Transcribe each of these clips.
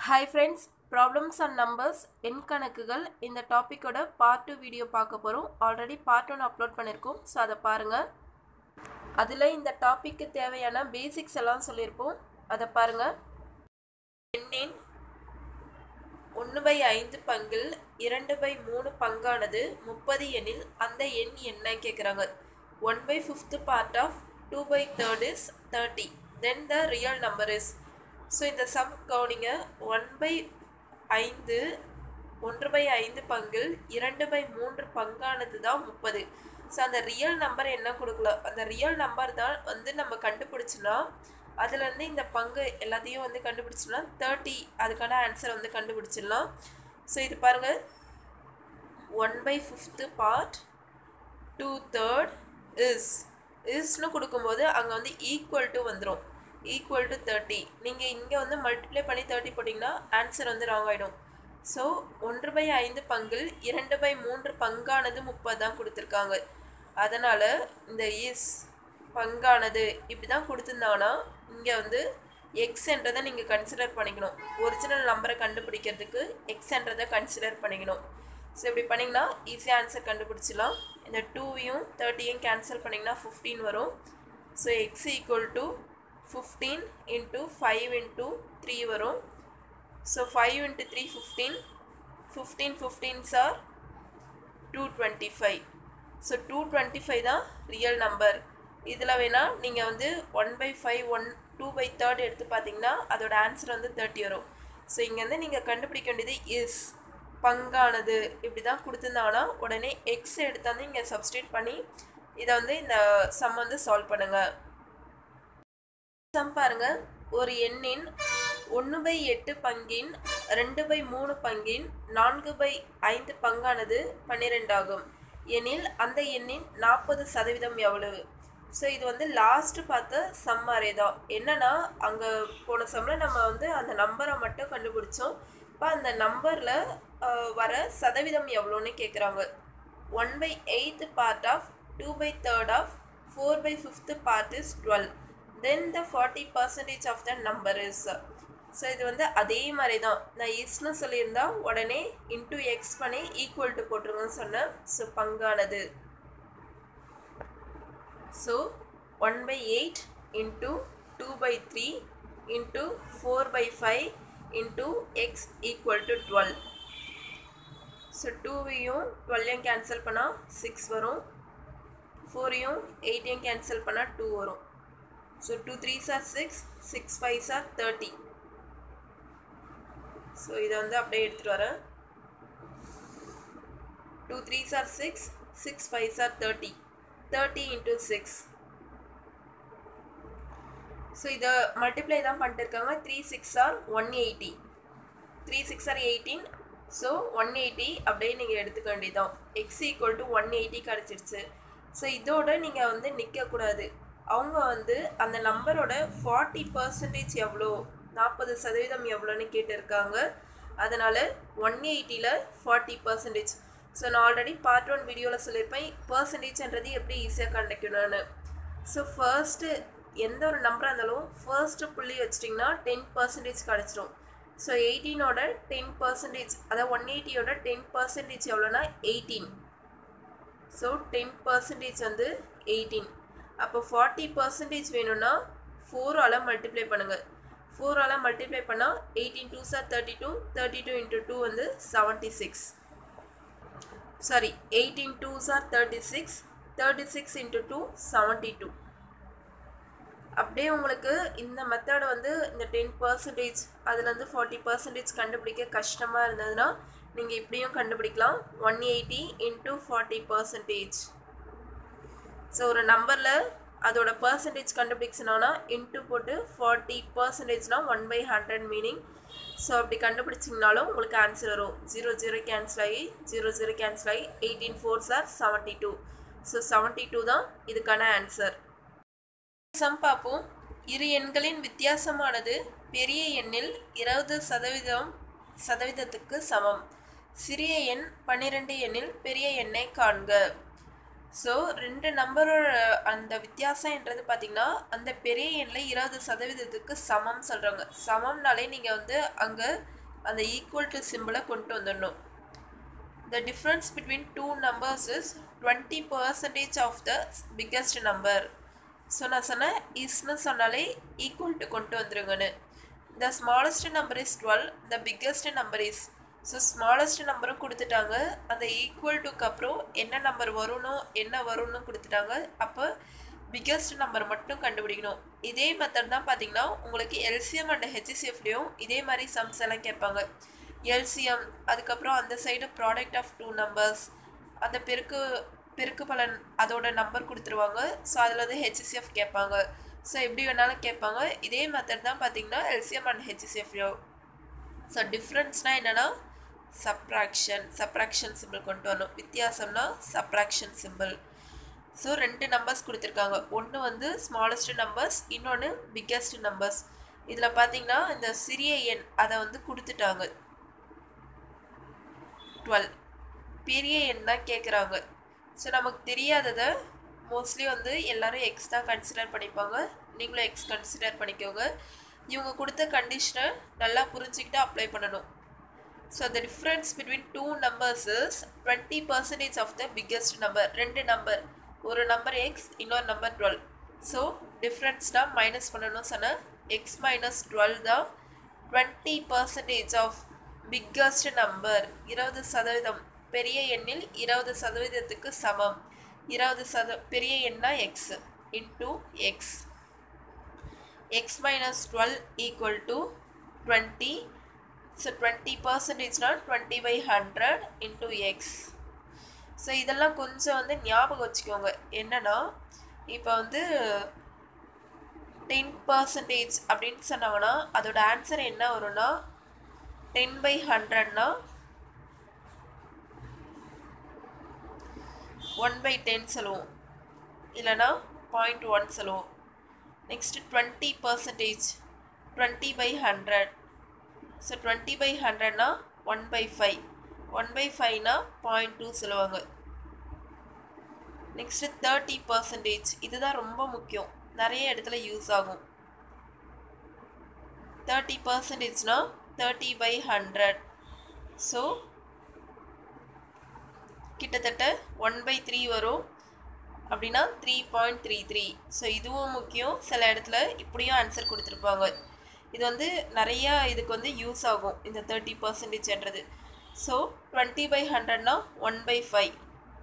hi friends problems and numbers எண் கணக்குகள் இந்த டாப்பிக்கோட பார்ட் டூ வீடியோ பார்க்க போகிறோம் ஆல்ரெடி பார்ட் ஒன் அப்லோட் பண்ணியிருக்கோம் ஸோ அதை பாருங்கள் அதில் இந்த டாப்பிக்கு தேவையான பேசிக்ஸ் எல்லாம் சொல்லியிருப்போம் அதை பாருங்கள் எண்ணின் ஒன்று பை ஐந்து பங்கில் இரண்டு பை மூணு பங்கானது முப்பது எண்ணில் அந்த எண் என்ன கேட்குறாங்க one by fifth part of two by third is thirty then the real number is so இந்த சம் கவுனிங்க ஒன் பை ஐந்து ஒன்று பை ஐந்து பங்கில் இரண்டு பை மூன்று பங்கானது தான் முப்பது ஸோ அந்த ரியல் நம்பர் என்ன கொடுக்கல அந்த ரியல் நம்பர் தான் வந்து நம்ம கண்டுபிடிச்சோன்னா அதுலேருந்து இந்த பங்கு எல்லாத்தையும் வந்து கண்டுபிடிச்சோம்னா தேர்ட்டி அதுக்கான ஆன்சர் வந்து கண்டுபிடிச்சிடலாம் ஸோ இது பாருங்கள் one by fifth part two third is இஸ்னு கொடுக்கும்போது அங்கே வந்து ஈக்குவல் டு வந்துடும் ஈக்குவல் டு தேர்ட்டி நீங்கள் இங்கே வந்து மல்டிப்ளை பண்ணி தேர்ட்டி போட்டிங்கன்னா ஆன்சர் வந்து ராங் ஆகிடும் ஸோ ஒன்று பை ஐந்து பங்கில் இரண்டு பை மூன்று பங்கானது முப்பது தான் கொடுத்துருக்காங்க அதனால் இந்த இஸ் பங்கானது இப்படி தான் கொடுத்துருந்தாங்கன்னா இங்கே வந்து எக்ஸ்ன்றதை நீங்கள் கன்சிடர் பண்ணிக்கணும் ஒரிஜினல் நம்பரை கண்டுபிடிக்கிறதுக்கு எக்ஸ்ன்றதை கன்சிடர் பண்ணிக்கணும் ஸோ இப்படி பண்ணிங்கன்னா ஈஸியாக ஆன்சர் கண்டுபிடிச்சிடலாம் இந்த டூவையும் தேர்ட்டியும் கேன்சல் பண்ணிங்கன்னா ஃபிஃப்டீன் வரும் so x equal to fifteen into five into three வரும் so five into three fifteen fifteen fifteen sir two twenty five so two twenty five தான் ரியல் நம்பர் இதில் வேணால் நீங்கள் வந்து one by five one two by third எடுத்து பார்த்தீங்கன்னா அதோட answer வந்து தேர்ட்டி வரும் ஸோ இங்கேருந்து நீங்கள் கண்டுபிடிக்க வேண்டியது இஸ் பங்கானது இப்படி தான் கொடுத்துருந்தாங்கன்னா உடனே எக்ஸ் எடுத்தாந்து இங்கே சப்ஸ்டியூட் பண்ணி இதை வந்து இந்த சம் வந்து சால்வ் பண்ணுங்கள் சம் பாருங்க ஒரு எண்ணின் ஒன்று பை எட்டு பங்கின் ரெண்டு பை மூணு பங்கின் நான்கு பை ஐந்து பங்கானது பன்னிரெண்டாகும் எனில் அந்த எண்ணின் நாற்பது சதவீதம் எவ்வளவு ஸோ இது வந்து லாஸ்ட்டு பார்த்த சம்மாரே தான் என்னன்னா அங்கே போன சம்மில் நம்ம வந்து அந்த நம்பரை மட்டும் கண்டுபிடிச்சோம் இப்போ அந்த நம்பரில் வர சதவீதம் எவ்வளோன்னு கேட்குறாங்க one by eighth part of two by third of four by fifth part is twelve then the forty percentage of the number is so இது வந்து அதே மாதிரி தான் நான் இஸ்னு சொல்லியிருந்தா உடனே இன்டூ எக்ஸ் பண்ணி ஈக்குவல் டு போட்டுருங்கன்னு சொன்னேன் ஸோ பங்கானது so one by eight into two by three into four by five into x equal to twelve so டூவையும் டுவெல்லையும் கேன்சல் பண்ணால் சிக்ஸ் வரும் ஃபோரையும் எயிட்டையும் கேன்சல் பண்ணால் டூ வரும் so two threes are six six fives are thirty so இதை வந்து அப்படியே எடுத்துகிட்டு வரேன் two threes are six six fives are thirty thirty into six so இதை மல்டிப்ளை தான் பண்ணிட்டு இருக்காங்க three six are one eighty three six are eighteen so one eighty அப்படியே நீங்கள் எடுத்துக்க வேண்டியதான் x equal to one eighty கிடச்சிருச்சு ஸோ இதோட நீங்கள் வந்து நிற்கக்கூடாது அவங்க வந்து அந்த நம்பரோட ஃபார்ட்டி பர்சன்டேஜ் எவ்வளோ நாற்பது சதவீதம் எவ்வளோன்னு கேட்டிருக்காங்க அதனால் ஒன் எயிட்டியில் ஃபார்ட்டி பர்சன்டேஜ் ஸோ நான் ஆல்ரெடி பார்ட் ஒன் வீடியோவில் சொல்லியிருப்பேன் பர்சன்டேஜ்ன்றது எப்படி ஈஸியாக கண்டுக்கணும்னு ஸோ ஃபர்ஸ்ட்டு எந்த ஒரு நம்பராக இருந்தாலும் ஃபர்ஸ்ட்டு புள்ளி வச்சிட்டிங்கன்னா டென் பர்சன்டேஜ் கிடச்சிரும் ஸோ எயிட்டீனோட டென் பர்சன்டேஜ் அதாவது ஒன் எயிட்டியோட டென் பர்சன்டேஜ் எவ்வளோனா எயிட்டீன் ஸோ டென் பர்சன்டேஜ் வந்து எயிட்டீன் அப்போ ஃபார்ட்டி பர்சன்டேஜ் வேணும்னா ஃபோரால் மல்டிப்ளை பண்ணுங்கள் ஃபோரால் மல்டிப்ளை பண்ணால் eighteen two are thirty two thirty two into two வந்து seventy six sorry eighteen two are thirty six thirty six into two seventy two அப்படியே உங்களுக்கு இந்த மெத்தட் வந்து இந்த டென் பர்சன்டேஜ் அதுலேருந்து ஃபார்ட்டி பர்சன்டேஜ் கண்டுபிடிக்க கஷ்டமாக இருந்ததுன்னா நீங்கள் இப்படியும் கண்டுபிடிக்கலாம் one eighty into forty percentage so ஒரு நம்பரில் அதோட பர்சன்டேஜ் கண்டுபிடிச்சினோன்னா இன்ட்டு போட்டு ஃபார்ட்டி பர்சன்டேஜ்னால் one by hundred meaning so அப்படி கண்டுபிடிச்சிங்கனாலும் உங்களுக்கு ஆன்சர் வரும் ஜீரோ ஜீரோ கேன்சல் ஆகி ஜீரோ ஜீரோ கேன்சல் ஆகி eighteen four are seventy two so seventy two தான் இதுக்கான ஆன்சர் சம் பார்ப்போம் இரு எண்களின் வித்தியாசமானது பெரிய எண்ணில் இருபது சதவீதம் சதவீதத்துக்கு சமம் சிறிய எண் பன்னிரெண்டு எண்ணில் பெரிய எண்ணை காண்க ஸோ ரெண்டு நம்பரோட அந்த வித்தியாசம்ன்றது பார்த்தீங்கன்னா அந்த பெரிய எண்ணில் இருபது சதவீதத்துக்கு சமம் சொல்கிறாங்க சமம்னாலே நீங்கள் வந்து அங்கே அந்த ஈக்குவல் டு சிம்பிளை கொண்டு வந்துடணும் the difference between two numbers is twenty percentage of the biggest number so நான் சொன்னேன் இஸ்னு சொன்னாலே ஈக்குவல் டு கொண்டு வந்துருங்கன்னு the smallest number is twelve the biggest number is so smallest நம்பரும் கொடுத்துட்டாங்க அந்த ஈக்குவல் டுக்கு அப்புறம் என்ன நம்பர் வரணும் என்ன வரும்னு கொடுத்துட்டாங்க அப்போ பிக்கஸ்ட் நம்பர் மட்டும் கண்டுபிடிக்கணும் இதே மெத்தட் தான் பார்த்தீங்கன்னா உங்களுக்கு எல்சிஎம் அண்ட் ஹெச்சிசிஎஃப்லேயும் இதே மாதிரி சம்ஸ் எல்லாம் கேட்பாங்க எல்சிஎம் அதுக்கப்புறம் அந்த side product of two numbers அந்த பெருக்கு பெருக்கு பலன் அதோட நம்பர் கொடுத்துருவாங்க ஸோ அதில் வந்து ஹெச்சிசிஎஃப் கேட்பாங்க ஸோ எப்படி வேணாலும் கேட்பாங்க இதே மெத்தட் தான் பார்த்தீங்கன்னா எல்சிஎம் அண்ட் ஹெச்சிசிஎஃப்லையும் ஸோ டிஃப்ரென்ஸ்னால் என்னென்னா சப்ராக்ஷன் சப்ராக்ஷன் சிம்பிள் கொண்டு வரணும் வித்தியாசம்னா சப்ராக்ஷன் சிம்பிள் ஸோ ரெண்டு நம்பர்ஸ் கொடுத்துருக்காங்க ஒன்று வந்து ஸ்மாலஸ்ட் நம்பர்ஸ் இன்னொன்று பிக்கஸ்ட் நம்பர்ஸ் இதில் பார்த்தீங்கன்னா இந்த சிறிய எண் அதை வந்து கொடுத்துட்டாங்க டுவெல் பெரிய எண் தான் கேட்குறாங்க ஸோ நமக்கு தெரியாததை மோஸ்ட்லி வந்து எல்லோரும் எக்ஸ் தான் கன்சிடர் பண்ணிப்பாங்க நீங்களும் எக்ஸ் கன்சிடர் பண்ணிக்கோங்க இவங்க கொடுத்த கண்டிஷனை நல்லா புரிஞ்சுக்கிட்டு அப்ளை பண்ணணும் so the difference between two numbers is twenty percentage of the biggest number ரெண்டு நம்பர் ஒரு நம்பர் எக்ஸ் இன்னொரு நம்பர் டுவெல் ஸோ டிஃப்ரென்ஸ் தான் மைனஸ் பண்ணணும் சொன்னேன் எக்ஸ் மைனஸ் டுவெல் தான் twenty percentage of biggest number இருபது சதவீதம் பெரிய எண்ணில் இருபது சதவீதத்துக்கு சமம் இருபது சத பெரிய எண்ணா x into x x minus twelve equal to twenty so twenty பர்சன்டேஜ்னா twenty by hundred into x so இதெல்லாம் கொஞ்சம் வந்து ஞாபகம் வச்சுக்கோங்க என்னென்னா இப்போ வந்து டென் பர்சன்டேஜ் அப்படின்னு சொன்னாங்கன்னா அதோட ஆன்சர் என்ன வரும்னா டென் பை ஹண்ட்ரட்னா ஒன் பை டென் சொல்லுவோம் இல்லைனா பாயிண்ட் ஒன் சொல்லுவோம் next twenty percentage twenty by hundred so twenty by ஹண்ட்ரட்னா one by five one by ஃபைவ்னா பாயிண்ட் டூ சொல்லுவாங்க நெக்ஸ்ட்டு தேர்ட்டி பர்சன்டேஜ் இதுதான் ரொம்ப முக்கியம் நிறைய இடத்துல யூஸ் ஆகும் தேர்ட்டி பர்சன்டேஜ்னா தேர்ட்டி பை ஹண்ட்ரட் ஸோ கிட்டத்தட்ட ஒன் பை த்ரீ வரும் அப்படின்னா three point three three so இதுவும் முக்கியம் சில இடத்துல இப்படியும் ஆன்சர் கொடுத்துருப்பாங்க இது வந்து நிறையா இதுக்கு வந்து யூஸ் ஆகும் இந்த தேர்ட்டி பர்சன்டேஜ்ன்றது ஸோ டுவெண்ட்டி பை ஹண்ட்ரட்னா one by five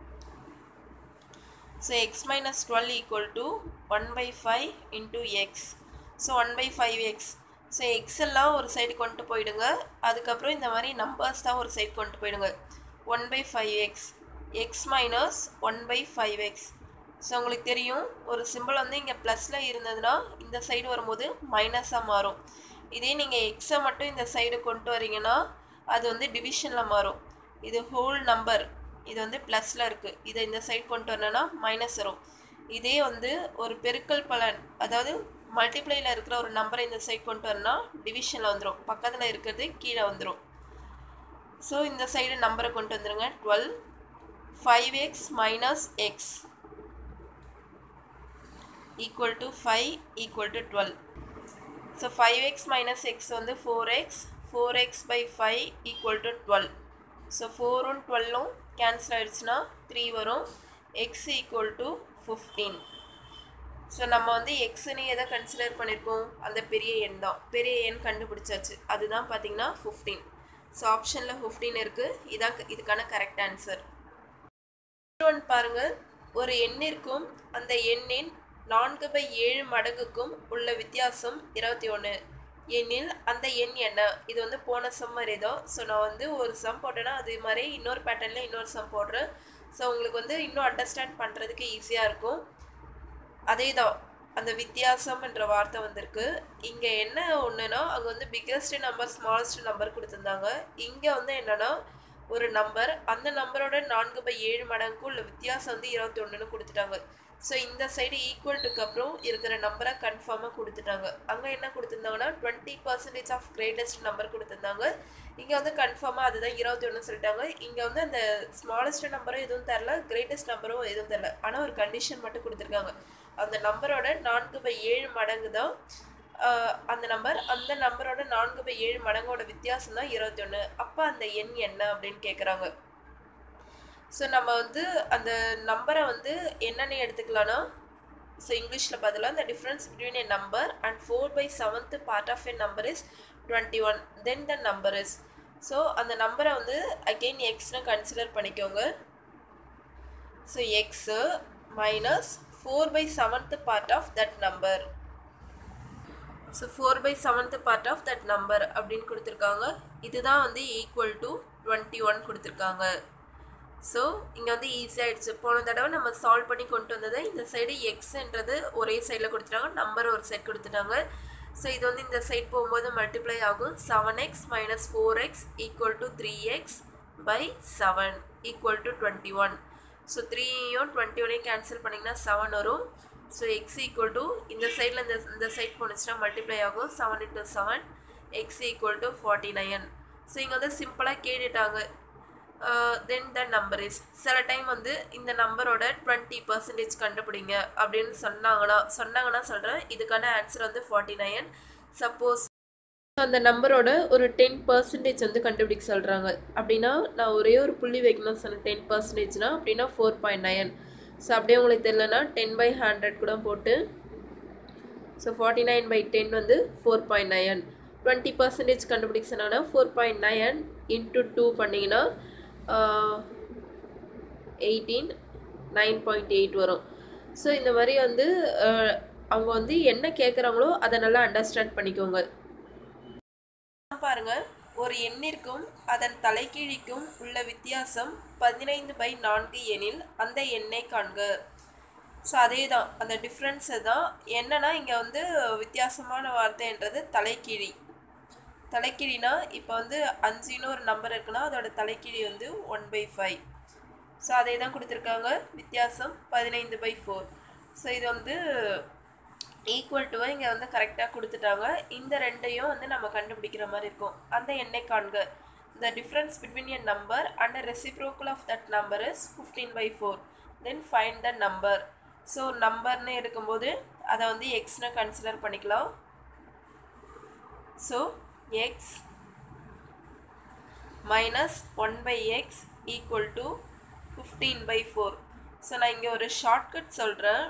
so x minus twelve equal to one by five into x so one by five x so x எல்லாம் ஒரு சைடு கொண்டு போயிடுங்க அதுக்கப்புறம் இந்த மாதிரி நம்பர்ஸ் தான் ஒரு சைடு கொண்டு போயிடுங்க one by five x x minus one by five x so உங்களுக்கு தெரியும் ஒரு சிம்பிள் வந்து இங்கே ப்ளஸில் இருந்ததுன்னா இந்த சைடு வரும்போது மைனஸாக மாறும் இதே நீங்கள் எக்ஸை மட்டும் இந்த சைடு கொண்டு வரீங்கன்னா அது வந்து டிவிஷனில் மாறும் இது ஹோல் நம்பர் இது வந்து ப்ளஸில் இருக்குது இதை இந்த சைடு கொண்டு வரணும்னா மைனஸ் வரும் இதே வந்து ஒரு பெருக்கல் பலன் அதாவது மல்டிப்ளையில் இருக்கிற ஒரு நம்பரை இந்த சைடு கொண்டு வரணும்னா டிவிஷனில் வந்துடும் பக்கத்தில் இருக்கிறது கீழே வந்துடும் ஸோ இந்த சைடு நம்பரை கொண்டு வந்துடுங்க twelve five x minus x equal to five equal to twelve so five x minus x வந்து four x four x by five equal to twelve so ஃபோரும் டுவெல்லும் கேன்சல் ஆகிடுச்சுன்னா த்ரீ வரும் x equal to fifteen so நம்ம வந்து எக்ஸ்னு எதை consider பண்ணியிருக்கோம் அந்த பெரிய எண் தான் பெரிய எண் கண்டுபிடிச்சாச்சு அதுதான் பார்த்தீங்கன்னா ஃபிஃப்டீன் ஸோ ஆப்ஷனில் ஃபிஃப்டீன் இருக்குது இதான் இதுக்கான கரெக்ட் ஆன்சர் ஒன் பாருங்கள் ஒரு எண்ணிற்கும் அந்த எண்ணின் நான்கு பை ஏழு மடங்குக்கும் உள்ள வித்தியாசம் இருபத்தி ஒன்று எண்ணில் அந்த எண் என்ன இது வந்து போன சம் மாதிரி தான் ஸோ நான் வந்து ஒரு சம் போட்டேன்னா அது மாதிரி இன்னொரு பேட்டர்னில் இன்னொரு சம் போடுறேன் ஸோ உங்களுக்கு வந்து இன்னும் அண்டர்ஸ்டாண்ட் பண்ணுறதுக்கு ஈஸியாக இருக்கும் அதே தான் அந்த வித்தியாசம்ன்ற வார்த்தை வந்திருக்கு இங்கே என்ன ஒன்றுனா அங்கே வந்து பிக்கஸ்ட் நம்பர் ஸ்மாலஸ்ட் நம்பர் கொடுத்துருந்தாங்க இங்கே வந்து என்னென்னா ஒரு நம்பர் அந்த நம்பரோட நான்கு பை ஏழு மடங்கு உள்ள வித்தியாசம் வந்து இருபத்தி ஒன்றுன்னு கொடுத்துட்டாங்க ஸோ இந்த சைடு ஈக்குவல் டுக்கு அப்புறம் இருக்கிற நம்பரை கன்ஃபார்மாக கொடுத்துட்டாங்க அங்கே என்ன கொடுத்துருந்தாங்கன்னா twenty percentage of greatest number கொடுத்துருந்தாங்க இங்கே வந்து கன்ஃபார்மாக அதுதான் இருபத்தி ஒன்று சொல்லிட்டாங்க இங்கே வந்து அந்த ஸ்மாலஸ்ட் நம்பரும் எதுவும் தரல கிரேட்டஸ்ட் நம்பரும் எதுவும் தரல ஆனால் ஒரு கண்டிஷன் மட்டும் கொடுத்துருக்காங்க அந்த நம்பரோட நான்கு பை ஏழு மடங்கு தான் அந்த நம்பர் அந்த நம்பரோட நான்கு பை ஏழு மடங்கோட வித்தியாசம் தான் இருபத்தி ஒன்று அப்போ அந்த எண் என்ன அப்படின்னு கேட்குறாங்க ஸோ நம்ம வந்து அந்த நம்பரை வந்து என்னென்ன எடுத்துக்கலாம்னா ஸோ இங்கிலீஷில் பதிலாக the difference between a number and 4 by 7th part of a number is 21 then the number is so அந்த நம்பரை வந்து அகெயின் எக்ஸ்னு கன்சிடர் பண்ணிக்கோங்க so x minus four by seventh part of that number so four by seventh part of that number அப்படின்னு கொடுத்துருக்காங்க இதுதான் வந்து equal to twenty one கொடுத்துருக்காங்க ஸோ இங்கே வந்து ஈஸியாகிடுச்சு போன தடவை நம்ம சால்வ் பண்ணி கொண்டு வந்ததை இந்த சைடு எக்ஸ்ன்றது ஒரே சைடில் கொடுத்துட்டாங்க நம்பர் ஒரு சைட் கொடுத்துட்டாங்க ஸோ இது வந்து இந்த சைட் போகும்போது மல்டிப்ளை ஆகும் seven x minus four x equal to three x by seven equal to twenty one so த்ரீயும் டுவெண்ட்டி ஒனையும் கேன்சல் பண்ணிங்கன்னா செவன் வரும் ஸோ எக்ஸ் ஈக்குவல் டு இந்த சைடில் இந்த இந்த சைட் போணுச்சுன்னா மல்டிப்ளை ஆகும் seven into seven x equal to forty nine so இங்கே வந்து சிம்பிளாக கேட்டுட்டாங்க தென் த நம்பர் இஸ் சில டைம் வந்து இந்த நம்பரோட டுவெண்ட்டி பர்சன்டேஜ் கண்டுபிடிங்க அப்படின்னு சொன்னாங்கன்னா சொன்னாங்கன்னா சொல்கிறேன் இதுக்கான ஆன்சர் வந்து ஃபார்ட்டி நைன் சப்போஸ் அந்த நம்பரோட ஒரு டென் பர்சன்டேஜ் வந்து கண்டுபிடிக்க சொல்கிறாங்க அப்படின்னா நான் ஒரே ஒரு புள்ளி வைக்கணும் சொன்னேன் டென் பர்சன்டேஜ்னா அப்படின்னா ஃபோர் பாயிண்ட் நைன் ஸோ அப்படியே உங்களுக்கு தெரியலனா டென் பை ஹண்ட்ரட் கூட போட்டு so forty nine by ten வந்து four point nine twenty percentage கண்டுபிடிக்க சொன்னாங்கன்னா four point nine into two பண்ணிங்கன்னா எயிட்டீன் நைன் பாயிண்ட் எயிட் வரும் ஸோ இந்த மாதிரி வந்து அவங்க வந்து என்ன கேட்குறாங்களோ அதை நல்லா அண்டர்ஸ்டாண்ட் பண்ணிக்கோங்க பாருங்க ஒரு எண்ணிற்கும் அதன் தலைக்கீழிக்கும் உள்ள வித்தியாசம் பதினைந்து பை நான்கு எனில் அந்த எண்ணை காண்க ஸோ அதே தான் அந்த டிஃப்ரென்ஸு தான் என்னன்னா இங்கே வந்து வித்தியாசமான வார்த்தைன்றது தலைக்கீழி தலைக்கீழினா இப்போ வந்து அஞ்சுன்னு ஒரு நம்பர் இருக்குன்னா அதோட தலைக்கீழி வந்து ஒன் பை ஃபைவ் ஸோ அதே தான் கொடுத்துருக்காங்க வித்தியாசம் பதினைந்து பை ஃபோர் ஸோ இது வந்து ஈக்குவல் டுவை இங்கே வந்து கரெக்டாக கொடுத்துட்டாங்க இந்த ரெண்டையும் வந்து நம்ம கண்டுபிடிக்கிற மாதிரி இருக்கும் அந்த எண்ணை காண்க the difference between a number and reciprocal of that number is fifteen by four then find the number so நம்பர்னு எடுக்கும்போது அதை வந்து எக்ஸ்னு கன்சிடர் பண்ணிக்கலாம் so x minus one by x equal to fifteen by four so நான் இங்கே ஒரு shortcut சொல்கிறேன்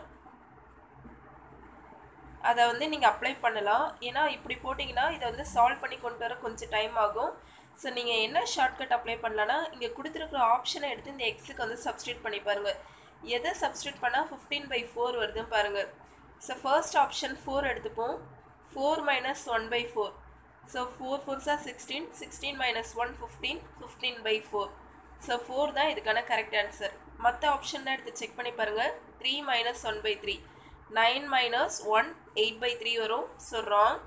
அதை வந்து நீங்கள் அப்ளை பண்ணலாம் ஏன்னா இப்படி போட்டிங்கன்னா இதை வந்து சால்வ் பண்ணி கொண்டு வர கொஞ்சம் டைம் ஆகும் ஸோ நீங்கள் என்ன ஷார்ட்கட் அப்ளை பண்ணலான்னா இங்கே கொடுத்துருக்குற ஆப்ஷனை எடுத்து இந்த எக்ஸுக்கு வந்து சப்ஸ்டியூட் பண்ணி பாருங்கள் எதை சப்ஸ்டியூட் பண்ணால் ஃபிஃப்டீன் பை ஃபோர் வருதுன்னு பாருங்கள் ஸோ ஃபர்ஸ்ட் ஆப்ஷன் ஃபோர் எடுத்துப்போம் four minus one by four so four fours are sixteen sixteen minus one fifteen fifteen by four so four தான் இதுக்கான கரெக்ட் ஆன்சர் மற்ற ஆப்ஷன்லாம் எடுத்து செக் பண்ணி பாருங்கள் three minus one by three nine minus one eight by three வரும் so wrong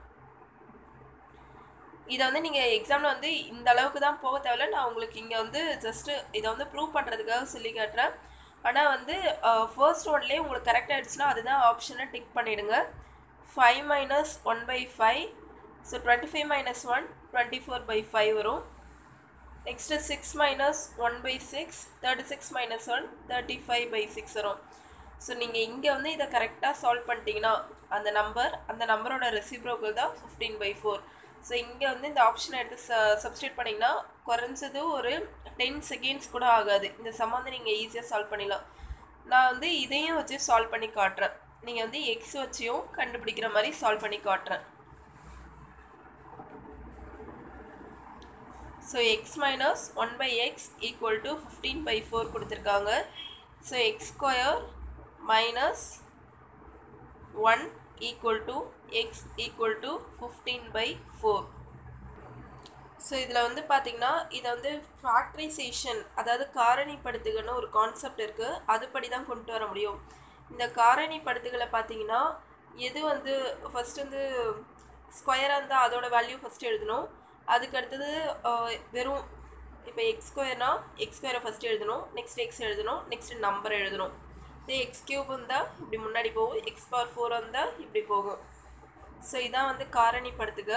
இதை வந்து நீங்கள் எக்ஸாமில் வந்து இந்த அளவுக்கு தான் போக தேவையில்ல நான் உங்களுக்கு இங்கே வந்து ஜஸ்ட்டு இதை வந்து ப்ரூவ் பண்ணுறதுக்காக சொல்லி காட்டுறேன் ஆனால் வந்து ஃபர்ஸ்ட் ஒன்லேயே உங்களுக்கு கரெக்ட் ஆகிடுச்சுன்னா அதுதான் ஆப்ஷனை டிக் பண்ணிவிடுங்க five minus one by five so twenty five minus one twenty four by five வரும் next six minus one by six thirty six minus one thirty five by six வரும் so நீங்கள் இங்கே வந்து இதை கரெக்டாக சால்வ் பண்ணிட்டீங்கன்னா அந்த நம்பர் அந்த நம்பரோட ரெசிப்ரோக்கல் தான் ஃபிஃப்டீன் பை ஃபோர் ஸோ இங்கே வந்து இந்த ஆப்ஷனை எடுத்து ச சப்ஸ்டியூட் பண்ணிங்கன்னா குறைஞ்சது ஒரு டென் செகண்ட்ஸ் கூட ஆகாது இந்த சம் வந்து நீங்கள் ஈஸியாக சால்வ் பண்ணிடலாம் நான் வந்து இதையும் வச்சு சால்வ் பண்ணி காட்டுறேன் நீங்கள் வந்து எக்ஸ் வச்சியும் கண்டுபிடிக்கிற மாதிரி சால்வ் பண்ணி காட்டுறேன் so x minus one by x equal to fifteen by four கொடுத்துருக்காங்க so x square minus one equal to x equal to fifteen by four so இதில் வந்து பார்த்திங்கன்னா இதை வந்து ஃபேக்ட்ரைசேஷன் அதாவது காரணிப்படுத்துகள்னு ஒரு கான்செப்ட் இருக்குது அதுபடி தான் கொண்டு வர முடியும் இந்த காரணிப்படுத்துகளை பார்த்தீங்கன்னா எது வந்து ஃபஸ்ட் வந்து ஸ்கொயராக இருந்தால் அதோட வேல்யூ ஃபஸ்ட்டு எழுதணும் அதுக்கு அடுத்தது வெறும் இப்போ எக்ஸ் ஸ்கொயர்னா எக்ஸ் ஸ்கொயரை ஃபஸ்ட்டு எழுதணும் நெக்ஸ்ட் எக்ஸ் எழுதணும் நெக்ஸ்ட் நம்பர் எழுதணும் இதே எக்ஸ் கியூப் இருந்தால் இப்படி முன்னாடி போகும் எக்ஸ் பவர் ஃபோர் இருந்தால் இப்படி போகும் ஸோ இதான் வந்து காரணிப்படுத்துக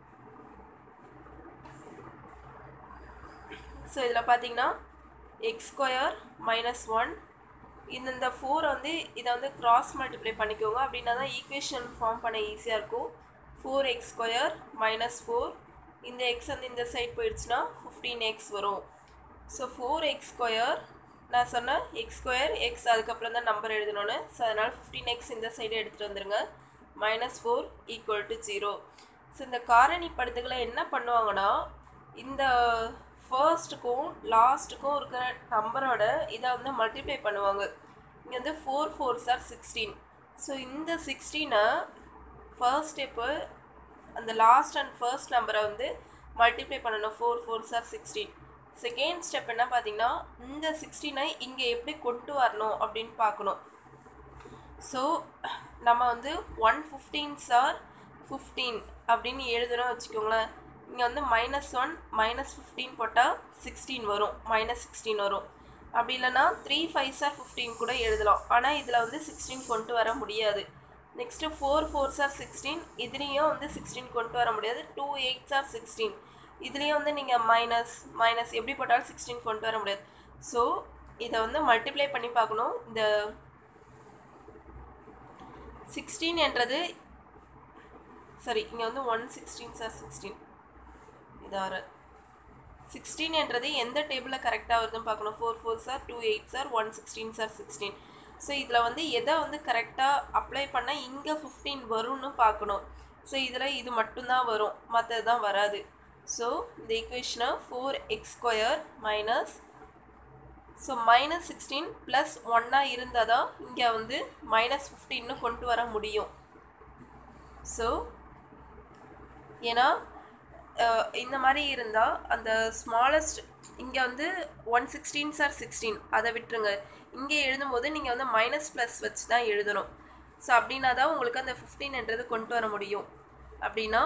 ஸோ இதில் பார்த்தீங்கன்னா எக்ஸ் ஸ்கொயர் மைனஸ் ஒன் இந்த இந்த ஃபோர் வந்து இதை வந்து கிராஸ் மல்டிப்ளை பண்ணிக்கோங்க அப்படின்னா தான் ஈக்குவேஷன் ஃபார்ம் பண்ண ஈஸியாக இருக்கும் four x square minus four இந்த எக்ஸ் வந்து இந்த சைட் போயிடுச்சுன்னா ஃபிஃப்டீன் எக்ஸ் வரும் ஸோ ஃபோர் எக்ஸ் ஸ்கொயர் நான் சொன்னேன் எக்ஸ் ஸ்கொயர் எக்ஸ் அதுக்கப்புறம் தான் நம்பர் எழுதணும்னு ஸோ அதனால் ஃபிஃப்டீன் எக்ஸ் இந்த சைடு எடுத்துகிட்டு வந்துருங்க minus four equal to zero so இந்த காரணி படுத்துக்களை என்ன பண்ணுவாங்கன்னா இந்த ஃபர்ஸ்ட்டுக்கும் லாஸ்ட்டுக்கும் இருக்கிற நம்பரோட இதை வந்து மல்டிப்ளை பண்ணுவாங்க இங்கே வந்து four four are sixteen so இந்த சிக்ஸ்டீனை ஃபர்ஸ்ட் ஸ்டெப்பு அந்த லாஸ்ட் அண்ட் ஃபர்ஸ்ட் நம்பரை வந்து மல்டிப்ளை பண்ணணும் four four are sixteen second step என்ன பார்த்தீங்கன்னா இந்த சிக்ஸ்டீனை இங்கே எப்படி கொண்டு வரணும் அப்படின்னு பார்க்கணும் ஸோ நம்ம வந்து ஒன் ஃபிஃப்டீன் சார் ஃபிஃப்டீன் அப்படின்னு எழுதுகிறோம் வச்சுக்கோங்களேன் இங்கே வந்து மைனஸ் ஒன் மைனஸ் ஃபிஃப்டீன் போட்டால் சிக்ஸ்டீன் வரும் மைனஸ் சிக்ஸ்டீன் வரும் அப்படி இல்லைன்னா த்ரீ ஃபைவ் சார் ஃபிஃப்டீன் கூட எழுதலாம் ஆனால் இதில் வந்து சிக்ஸ்டீன் கொண்டு வர முடியாது next four four are sixteen இதுலேயும் வந்து சிக்ஸ்டீன் கொண்டு வர முடியாது டூ எயிட் சார் சிக்ஸ்டீன் இதுலேயும் வந்து நீங்கள் மைனஸ் மைனஸ் எப்படி போட்டாலும் சிக்ஸ்டீன் கொண்டு வர முடியாது ஸோ இதை வந்து மல்டிப்ளை பண்ணி பார்க்கணும் இந்த சிக்ஸ்டீன் என்றது சரி இங்கே வந்து ஒன் சிக்ஸ்டீன் சார் சிக்ஸ்டீன் இதாறு சிக்ஸ்டீன் என்றது எந்த டேபிளில் கரெக்டாக வருதுன்னு பார்க்கணும் four four are two eight are one sixteen are sixteen so இதில் வந்து எதை வந்து கரெக்டாக அப்ளை பண்ணால் இங்கே ஃபிஃப்டீன் வரும்னு பார்க்கணும் ஸோ இதில் இது மட்டும்தான் வரும் மற்றது தான் வராது ஸோ இந்த ஈக்குவேஷனை four x square minus so minus sixteen plus ஒன்னாக இருந்தால் தான் இங்கே வந்து மைனஸ் ஃபிஃப்டீன்னு கொண்டு வர முடியும் ஸோ ஏன்னா இந்த மாதிரி இருந்தால் அந்த ஸ்மாலஸ்ட் இங்கே வந்து ஒன் சிக்ஸ்டீன் சார் சிக்ஸ்டீன் அதை விட்டுருங்க இங்கே எழுதும்போது நீங்கள் வந்து மைனஸ் ப்ளஸ் வச்சு தான் எழுதணும் ஸோ அப்படின்னா தான் உங்களுக்கு அந்த ஃபிஃப்டீன்ன்றது கொண்டு வர முடியும் அப்படின்னா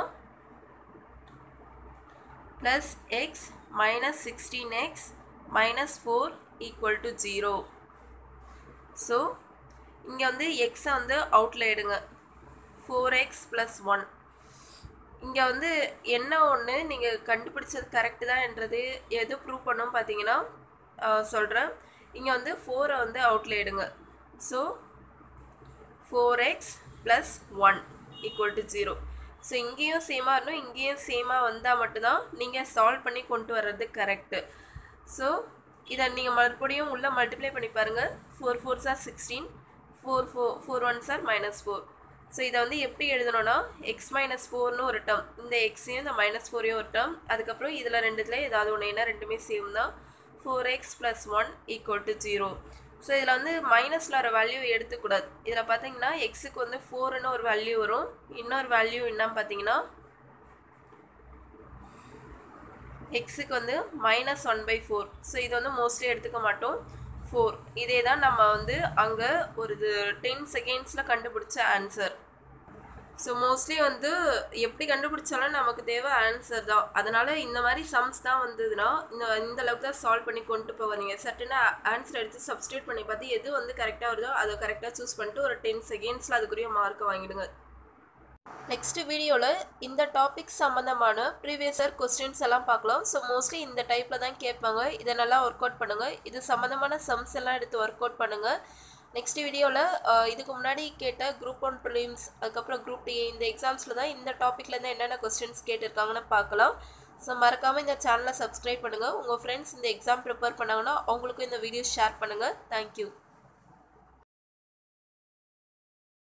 plus x minus sixteen x minus four equal to zero so இங்கே வந்து எக்ஸை வந்து அவுட்டில் எடுங்க ஃபோர் எக்ஸ் ப்ளஸ் ஒன் இங்கே வந்து என்ன ஒன்று நீங்கள் கண்டுபிடிச்சது கரெக்டு தான்ன்றது எது ப்ரூவ் பண்ணோம் பார்த்தீங்கன்னா சொல்கிறேன் இங்கே வந்து ஃபோரை வந்து அவுட்டில் எடுங்க so four x plus one equal to zero so இங்கேயும் சேமாக இருக்கணும் இங்கேயும் சேமாக வந்தால் மட்டும்தான் நீங்கள் சால்வ் பண்ணி கொண்டு வர்றது கரெக்டு ஸோ இதை நீங்கள் மறுபடியும் உள்ளே மல்டிப்ளை பண்ணி பாருங்கள் four four are sixteen four four four one are minus four so இதை வந்து எப்படி எழுதணும்னா எக்ஸ் மைனஸ் ஃபோர்னு ஒரு டேர்ம் இந்த எக்ஸையும் இந்த மைனஸ் ஃபோரையும் ஒரு டேர்ம் அதுக்கப்புறம் இதில் ரெண்டுத்தில் ஏதாவது ஒன்று ஏன்னா ரெண்டுமே சேம் தான் four x plus one equal to zero so இதில் வந்து மைனஸில் வர வேல்யூ எடுத்துக்கூடாது இதில் பார்த்தீங்கன்னா எக்ஸுக்கு வந்து ஃபோர்னு ஒரு வேல்யூ வரும் இன்னொரு வேல்யூ என்னன்னு பார்த்தீங்கன்னா எக்ஸுக்கு வந்து minus one by four so இது வந்து மோஸ்ட்லி எடுத்துக்க மாட்டோம் ஃபோர் இதே தான் நம்ம வந்து அங்கே ஒரு டென் செகண்ட்ஸில் கண்டுபிடிச்ச ஆன்சர் ஸோ மோஸ்ட்லி வந்து எப்படி கண்டுபிடிச்சாலும் நமக்கு தேவை ஆன்சர் தான் அதனால் இந்த மாதிரி சம்ஸ் தான் வந்ததுன்னா இந்த இந்த அளவுக்கு தான் சால்வ் பண்ணி கொண்டு போவாதீங்க சட்டுன்னு ஆன்சர் எடுத்து சப்ஸ்டியூட் பண்ணி பார்த்து எது வந்து கரெக்டாக வருதோ அதை கரெக்டாக சூஸ் பண்ணிட்டு ஒரு டென் செகண்ட்ஸில் அதுக்குரிய மார்க்கை வாங்கிடுங்க நெக்ஸ்ட் வீடியோவில் இந்த டாபிக் சம்மந்தமான ப்ரீவியஸ் இயர் கொஸ்டின்ஸ் எல்லாம் பார்க்கலாம் ஸோ மோஸ்ட்லி இந்த டைப்பில் தான் கேட்பாங்க இதை நல்லா ஒர்க் அவுட் பண்ணுங்கள் இது சம்மந்தமான சம்ஸ் எல்லாம் எடுத்து ஒர்க் அவுட் பண்ணுங்கள் நெக்ஸ்ட் வீடியோவில் இதுக்கு முன்னாடி கேட்ட குரூப் ஒன் ப்ரிலிம்ஸ் அதுக்கப்புறம் குரூப் டி இந்த எக்ஸாம்ஸில் தான் இந்த டாப்பிக்லேருந்து என்னென்ன கொஸ்டின்ஸ் கேட்டிருக்காங்கன்னு பார்க்கலாம் ஸோ மறக்காமல் இந்த சேனலை சப்ஸ்கிரைப் பண்ணுங்கள் உங்கள் ஃப்ரெண்ட்ஸ் இந்த எக்ஸாம் ப்ரிப்பேர் பண்ணாங்கன்னா அவங்களுக்கும் இந்த வீடியோ ஷேர் பண்ணுங்கள் தேங்க்யூ